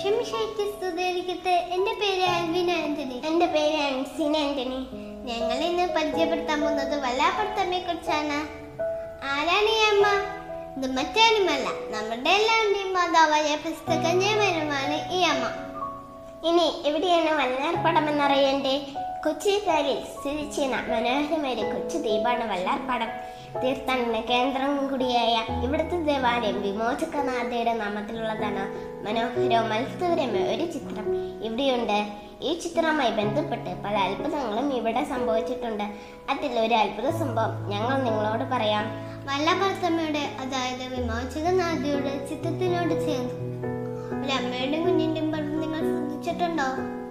ഈശ്വമിഷയ്ക്ക് സ്തുതിയിരിക്കട്ടെ എൻ്റെ പേര് ആൽവിൻ ആന്റണി എൻ്റെ പേര് അൻസിൻ ആന്റണി ഞങ്ങൾ ഇന്ന് പരിചയപ്പെടുത്താൻ പോകുന്നത് വല്ലാപ്പുറത്തമ്മയെ കുറിച്ചാണ് ആരാണ് ഈ അമ്മ ഇത് മറ്റാരുമല്ല നമ്മുടെ എല്ലാവരുടെയും മാതാവായ പുസ്തകന്യമരമാണ് ഈ അമ്മ ഇനി എവിടെയാണ് വല്ലാർപ്പടം എന്നറിയണ്ടേ കൊച്ചിക്കാരിൽ സ്ഥിതി ചെയ്യുന്ന മനോഹരമായ ഒരു കൊച്ചു ദ്വീപാണ് വല്ലാർപ്പടം തീർത്ഥാടന കേന്ദ്രം കൂടിയായ ഇവിടുത്തെ ദേവാലയം വിമോചകനാഥയുടെ നാമത്തിലുള്ളതാണ് മനോഹരവും അത്ഭുതകരമായ ഒരു ചിത്രം ഇവിടെയുണ്ട് ഈ ചിത്രവുമായി ബന്ധപ്പെട്ട് പല അത്ഭുതങ്ങളും ഇവിടെ സംഭവിച്ചിട്ടുണ്ട് അതിൽ ഒരു അത്ഭുത സംഭവം ഞങ്ങൾ നിങ്ങളോട് പറയാം വല്ലാപ്പുറത്തമ്മയുടെ അതായത് വിമോചകനാഥിയുടെ ചിത്രത്തിനോട് ചേർന്നു ഒരു അമ്മയുടെയും കുഞ്ഞിന്റെയും പടം നിങ്ങൾ ശ്രദ്ധിച്ചിട്ടുണ്ടോ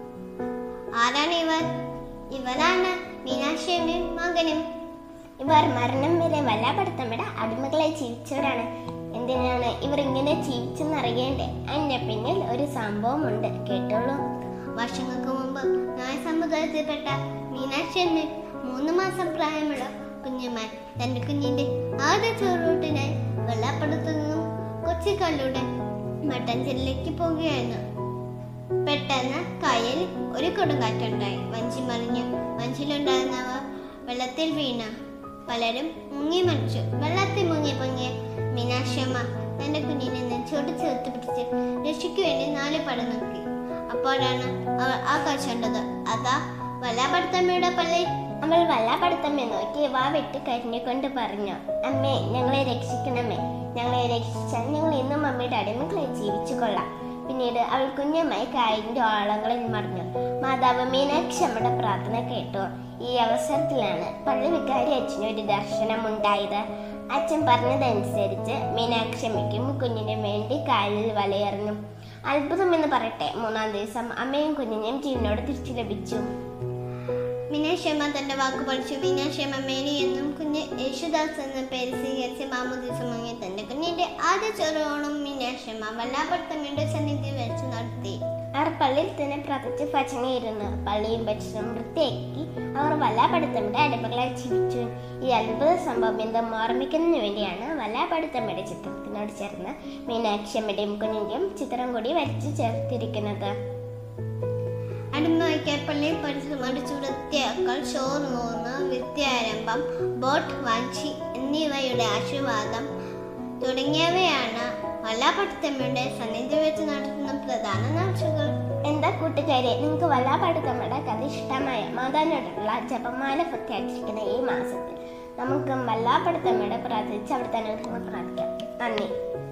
ആരാണ് ഇവർ ഇവരാണ് മീനാക്ഷിയമ്മയും മകനും ഇവർ മരണം വരെ വല്ലാപടുത്തമ്മയുടെ അടിമകളായി ജീവിച്ചവരാണ് എന്തിനാണ് ഇവർ ഇങ്ങനെ ജീവിച്ചെന്ന് അറിയേണ്ടേ അതിന്റെ പിന്നിൽ ഒരു സംഭവമുണ്ട് കേട്ടോളൂ വർഷങ്ങൾക്ക് മുമ്പ് നായ സമുദായത്തിൽപ്പെട്ട മീനാക്ഷിയമ്മ മൂന്ന് മാസം പ്രായമുള്ള കുഞ്ഞുമാൻ തന്റെ കുഞ്ഞിന്റെ ആദ്യ ചോറൂട്ടിനായി വെള്ളപ്പടത്തു നിന്നും കൊച്ചിക്കല്ലുടെ മട്ടഞ്ചേരിയിലേക്ക് പോവുകയായിരുന്നു പെട്ടെന്ന് കായൽ ഒരു കൊടുങ്കാറ്റുണ്ടായി വഞ്ചി മറിഞ്ഞു വഞ്ചിയിലുണ്ടായിരുന്നവർ വെള്ളത്തിൽ വീണ പലരും മുങ്ങി മരിച്ചു വെള്ളത്തിൽ മുങ്ങി പൊങ്ങിയ മീനാക്ഷിയമ്മ തന്റെ കുഞ്ഞിനെ നെഞ്ചോട് ചേർത്ത് പിടിച്ച് രക്ഷയ്ക്ക് വേണ്ടി നാല് പടം നോക്കി അപ്പോഴാണ് അവൾ ആ കാഴ്ച കണ്ടത് അതാ വല്ലാപടുത്തമ്മയുടെ പള്ളി അവൾ വല്ലാപടുത്തമ്മയെ നോക്കി വാ വെട്ടി കരിഞ്ഞുകൊണ്ട് പറഞ്ഞു അമ്മേ ഞങ്ങളെ രക്ഷിക്കണമേ ഞങ്ങളെ രക്ഷിച്ചാൽ ഞങ്ങൾ ഇന്നും അമ്മയുടെ അടിമകളെ ജീവിച്ചു കൊള്ളാം പിന്നീട് അവൾ കുഞ്ഞുമായി കായലിന്റെ ഓളങ്ങളിൽ മറിഞ്ഞു മാതാവ് മീനാക്ഷി അമ്മയുടെ പ്രാർത്ഥന കേട്ടു ഈ അവസരത്തിലാണ് പള്ളി വികാരി അച്ഛന് ഒരു ദർശനം ഉണ്ടായത് അച്ഛൻ പറഞ്ഞതനുസരിച്ച് മീനാക്ഷി അമ്മയ്ക്കും കുഞ്ഞിനും വേണ്ടി കായലിൽ വലയെറിഞ്ഞു അത്ഭുതം എന്ന് പറയട്ടെ മൂന്നാം ദിവസം അമ്മയും കുഞ്ഞിനെയും ജീവനോട് തിരിച്ചു ലഭിച്ചു മീനാക്ഷിയമ്മ തന്റെ വാക്ക് പഠിച്ചു മീനാക്ഷിയമ്മ മേരി എന്നും കുഞ്ഞ് യേശുദാസ് എന്ന പേര് സ്വീകരിച്ച് മാമുദിസം വാങ്ങി തന്റെ കുഞ്ഞിന്റെ ആദ്യ ചെറുവോണം മീനാക്ഷിയമ്മ വല്ലാപടുത്തമ്മയുടെ സന്നിധി വെച്ച് നടത്തി അവർ പള്ളിയിൽ തന്നെ പ്രാർത്ഥിച്ച് ഭജനയിരുന്നു പള്ളിയും പരിസരവും വൃത്തിയാക്കി അവർ വല്ലാപടുത്തമ്മയുടെ അടിമകളായി ജീവിച്ചു ഈ അത്ഭുത സംഭവം എന്തും ഓർമ്മിക്കുന്നതിന് വേണ്ടിയാണ് വല്ലാപടുത്തമ്മയുടെ ചിത്രത്തിനോട് ചേർന്ന് മീനാക്ഷിയമ്മയുടെയും കുഞ്ഞിന്റെയും ചിത്രം കൂടി വരച്ചു ചേർത്തിരിക്കുന്നത് അടിമയ്ക്ക് പള്ളിയും പരിസരം അടിച്ചു വൃത്തിയാക്കൽ ചോർന്നൂർന്ന് വിദ്യാരംഭം ബോട്ട് വാഞ്ചി എന്നിവയുടെ ആശീർവാദം തുടങ്ങിയവയാണ് വല്ലാപടുത്തമ്മയുടെ സന്നിധി വെച്ച് നടത്തുന്ന പ്രധാന നേർച്ചകൾ എന്താ കൂട്ടുകാരെ നിങ്ങൾക്ക് വല്ലാപടുത്തമ്മയുടെ കഥ ഇഷ്ടമായ മാതാവിനോടുള്ള ജപമാല പൂർത്തിയാക്കിയിരിക്കുന്ന ഈ മാസത്തിൽ നമുക്ക് വല്ലാപടുത്തമ്മയുടെ പ്രാർത്ഥിച്ച് അവിടുത്തെ അനുഗ്രഹങ്ങൾ പ്രാർത്ഥിക്കാം നന്ദി